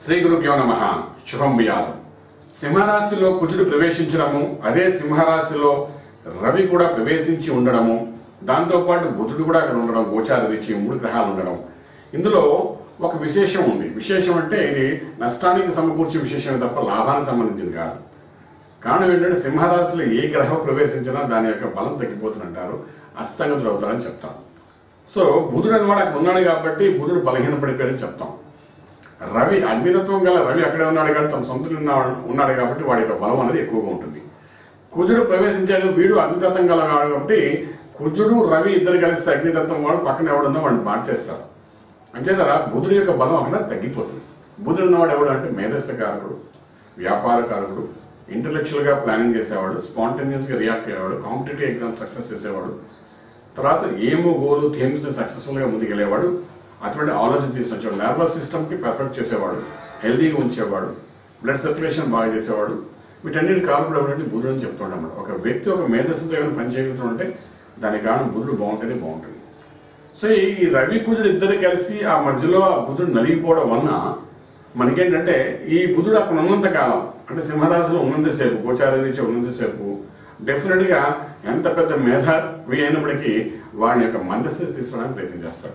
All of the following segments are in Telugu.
శ్రీ గురుభ్యో నమ శుభం వ్యాధం సింహరాశిలో కుజుడు ప్రవేశించడము అదే సింహరాశిలో రవి కూడా ప్రవేశించి ఉండడము దాంతోపాటు బుధుడు కూడా అక్కడ ఉండడం గోచార రీచి మూడు గ్రహాలు ఉండడం ఇందులో ఒక విశేషం ఉంది విశేషం అంటే ఇది నష్టానికి సమకూర్చే విశేషమే తప్ప లాభానికి సంబంధించింది కాదు కారణం ఏంటంటే సింహరాశిలో ఏ గ్రహం ప్రవేశించినా దాని యొక్క బలం తగ్గిపోతుందంటారు అస్తంగతులు అవుతారని చెప్తాం సో బుధుడు అనమాట అక్కడ ఉన్నాడు కాబట్టి బుధుడు బలహీన పడిపోయాడని చెప్తాం రవి అగ్నితత్వం గల రవి అక్కడే ఉన్నాడు కానీ తన సొంత ఉన్నాడు కాబట్టి వాడి యొక్క బలం అనేది ఎక్కువగా ఉంటుంది కుజుడు ప్రవేశించాడు వీడు అగ్నితత్వం గల వాడు కాబట్టి కుజుడు రవి ఇద్దరు కలిస్తే అగ్నితత్వం వాడు పక్కన ఎవడున్నా వాడిని మార్చేస్తారు అంచేత బుధుడు యొక్క బలం అక్కడ తగ్గిపోతుంది బుధుడు ఉన్నవాడు ఎవడు అంటే మేధస్సకారకుడు వ్యాపారకారకుడు ఇంటలెక్చువల్గా ప్లానింగ్ చేసేవాడు స్పాంటేనియస్గా రియాక్ట్ అయ్యేవాడు కాంపిటేటివ్ ఎగ్జామ్ సక్సెస్ చేసేవాడు తర్వాత ఏమో గోలు థీమ్స్ సక్సెస్ఫుల్గా ముందుకెళ్ళేవాడు అటువంటి ఆలోచన తీసుకొచ్చేవాడు నర్వస్ సిస్టమ్కి పర్ఫెక్ట్ చేసేవాడు హెల్దీగా ఉంచేవాడు బ్లడ్ సర్క్యులేషన్ బాగా చేసేవాడు వీటన్నిటి కారణం ఎవరంటే బుధుడు అని చెప్తుంటాం ఒక వ్యక్తి ఒక మేధస్సుతో ఏమైనా పని చేయగలుగుతుంటే దానికి కారణం బుధుడు బాగుంటేనే బాగుంటుంది సో ఈ రవి కుజుడు ఇద్దరు కలిసి ఆ మధ్యలో ఆ బుధుడు నలిగిపోవడం వలన మనకేంటంటే ఈ బుధుడు అక్కడ ఉన్నంత కాలం అంటే సింహరాశిలో ఉన్నంతసేపు గోచార నుంచి ఉన్నంతసేపు డెఫినెట్గా ఎంత పెద్ద మేధావి అయినప్పటికీ వాడి యొక్క మనస్సుని తీసుకోవడానికి ప్రయత్నం చేస్తాడు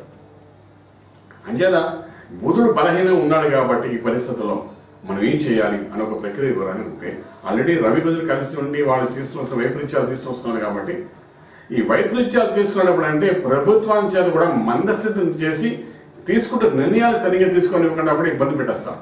అంచేత బుధుడు బలహీనం ఉన్నాడు కాబట్టి ఈ పరిస్థితుల్లో మనం ఏం చేయాలి అని ఒక ప్రక్రియ కోరాలి ఆల్రెడీ రవి కుజులు కలిసి ఉండి వాళ్ళు తీసుకొస్తున్న వైపరీత్యాలు తీసుకొస్తున్నారు కాబట్టి ఈ వైపరీత్యాలు తీసుకున్నప్పుడు అంటే ప్రభుత్వాన్ని చేత కూడా మందస్థితిని చేసి తీసుకుంటే నిర్ణయాలు సరిగ్గా తీసుకొని ఇవ్వకుండా కూడా ఇబ్బంది పెట్టేస్తారు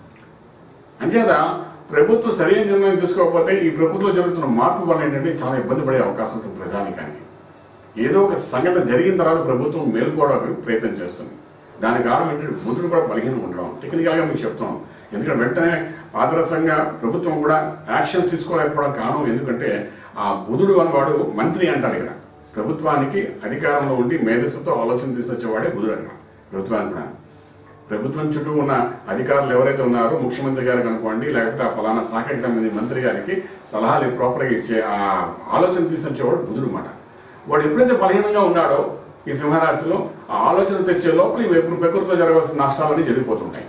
అంచేత ప్రభుత్వం సరైన నిర్ణయం తీసుకోకపోతే ఈ ప్రభుత్వంలో జరుగుతున్న మార్పు వల్ల ఏంటంటే చాలా ఇబ్బంది పడే అవకాశం ఉంటుంది ప్రజానికానికి ఏదో ఒక సంఘటన జరిగిన తర్వాత ప్రభుత్వం మేలుకోవడానికి ప్రయత్నం చేస్తుంది దానికి కారణం ఏంటంటే బుద్ధుడు కూడా బలహీనం ఉండడం టెక్నికల్గా మీకు చెప్తున్నాం ఎందుకంటే వెంటనే పాదరసంగా ప్రభుత్వం కూడా యాక్షన్స్ తీసుకోలేకపోవడం కారణం ఎందుకంటే ఆ బుధుడు అనేవాడు మంత్రి అంటాడు ఇక్కడ ప్రభుత్వానికి అధికారంలో ఉండి మేధస్సుతో ఆలోచన తీసుకొచ్చేవాడే బుధుడు అక్కడ ప్రభుత్వానికి కూడా ప్రభుత్వం చుట్టూ ఉన్న అధికారులు ఎవరైతే ఉన్నారో ముఖ్యమంత్రి గారికి అనుకోండి లేకపోతే ఆ ఫలానా శాఖకి సంబంధించిన మంత్రి గారికి సలహాలు ప్రాపర్గా ఇచ్చే ఆ ఆలోచన తీసుకొచ్చేవాడు బుధుడు మాట వాడు ఎప్పుడైతే బలహీనంగా ఉన్నాడో ఈ సింహరాశిలో ఆ ఆలోచన తెచ్చే లోపల ఇవి ఎప్పుడు ప్రకృతిలో జరగాల్సిన నష్టాలన్నీ జరిగిపోతుంటాయి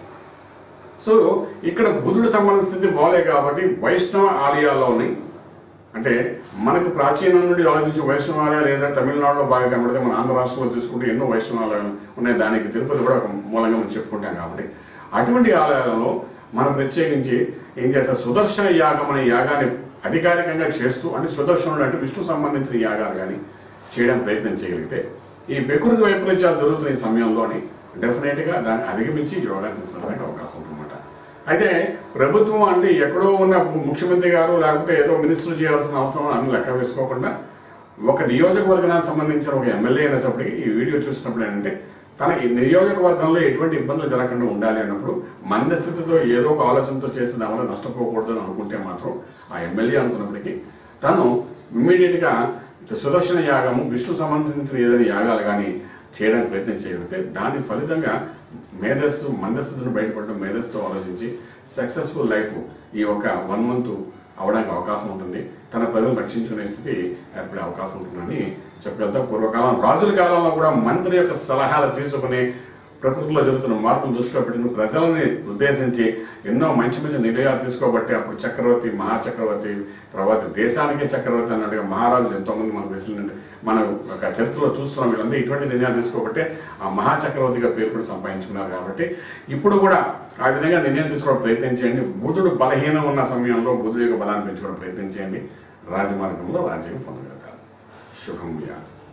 సో ఇక్కడ బుధుడు సంబంధించిన స్థితి బాగాలే కాబట్టి వైష్ణవ ఆలయాల్లో ఉన్నాయి అంటే మనకు ప్రాచీనం నుండి ఆలోచించే వైష్ణవ ఆలయాలు ఏంటంటే తమిళనాడులో బాగా కనబడితే మన ఆంధ్ర రాష్ట్రంలో తీసుకుంటే ఎన్నో వైష్ణవ ఆలయాలు ఉన్నాయి దానికి తిరుపతి కూడా ఒక మూలంగా మనం చెప్పుకుంటాం కాబట్టి అటువంటి ఆలయాలలో మనం ప్రత్యేకించి ఏం చేస్తారు సుదర్శన యాగం అనే యాగాన్ని అధికారికంగా చేస్తూ అంటే సుదర్శనుడు అంటే విష్ణు సంబంధించిన యాగాలు కానీ చేయడం ప్రయత్నం చేయగలిగితే ఈ ప్రకృతి వైపరీత్యాలు జరుగుతున్న ఈ సమయంలోని డెఫినెట్గా దాన్ని అధిగమించి యోగా తీసుకోవడానికి అవకాశం ఉంటుందన్నమాట అయితే ప్రభుత్వం అంటే ఎక్కడో ఉన్న ముఖ్యమంత్రి గారు లేకపోతే ఏదో మినిస్టర్ చేయాల్సిన అవసరం అని లెక్క వేసుకోకుండా ఒక నియోజకవర్గానికి సంబంధించిన ఒక ఎమ్మెల్యే అనేటప్పటికి ఈ వీడియో చూసినప్పుడు ఏంటంటే తన ఈ నియోజకవర్గంలో ఎటువంటి ఇబ్బందులు జరగకుండా ఉండాలి అన్నప్పుడు మందస్థితితో ఏదో ఒక ఆలోచనతో చేసిన దానివల్ల నష్టపోకూడదు అని అనుకుంటే మాత్రం ఆ ఎమ్మెల్యే అనుకున్నప్పటికీ తను ఇమ్మీడియట్గా సుదర్శన యాగము విష్ణు సంబంధించిన ఏదైనా యాగాలు కానీ చేయడానికి ప్రయత్నం చేయగలిగితే దాని ఫలితంగా మేధస్సు మందస్థితిని బయటపడడం మేధస్సుతో ఆలోచించి సక్సెస్ఫుల్ లైఫ్ ఈ ఒక వన్ మంత్ అవడానికి అవకాశం ఉంటుంది తన ప్రజలను రక్షించుకునే స్థితి ఏర్పడే అవకాశం ఉంటుందని చెప్పగలుగుతాం పూర్వకాలం రాజుల కాలంలో కూడా మంత్రి యొక్క సలహాలు తీసుకుని ప్రకృతిలో జరుగుతున్న మార్పులు దృష్టిలో పెట్టుకుని ప్రజలని ఉద్దేశించి ఎన్నో మంచి మంచి నిర్ణయాలు తీసుకోబట్టి అప్పుడు చక్రవర్తి మహాచక్రవర్తి తర్వాత దేశానికే చక్రవర్తి అన్నట్టుగా మహారాజులు ఎంతోమంది మనకు వెసిలినట్టు మన ఒక చరిత్రలో చూస్తున్నాం వీళ్ళందరూ ఇటువంటి నిర్ణయాలు తీసుకోబట్టే ఆ మహాచక్రవర్తిగా పేరు కూడా సంపాదించుకున్నారు కాబట్టి ఇప్పుడు కూడా ఆ విధంగా నిర్ణయం తీసుకోవడం ప్రయత్నం చేయండి బుధుడు బలహీనం ఉన్న సమయంలో బుధుడు యొక్క బలాన్ని పెంచుకోవడం ప్రయత్నం చేయండి రాజమార్గంలో రాజ్యం పొందగలుగుతారు శుభం వ్యాధి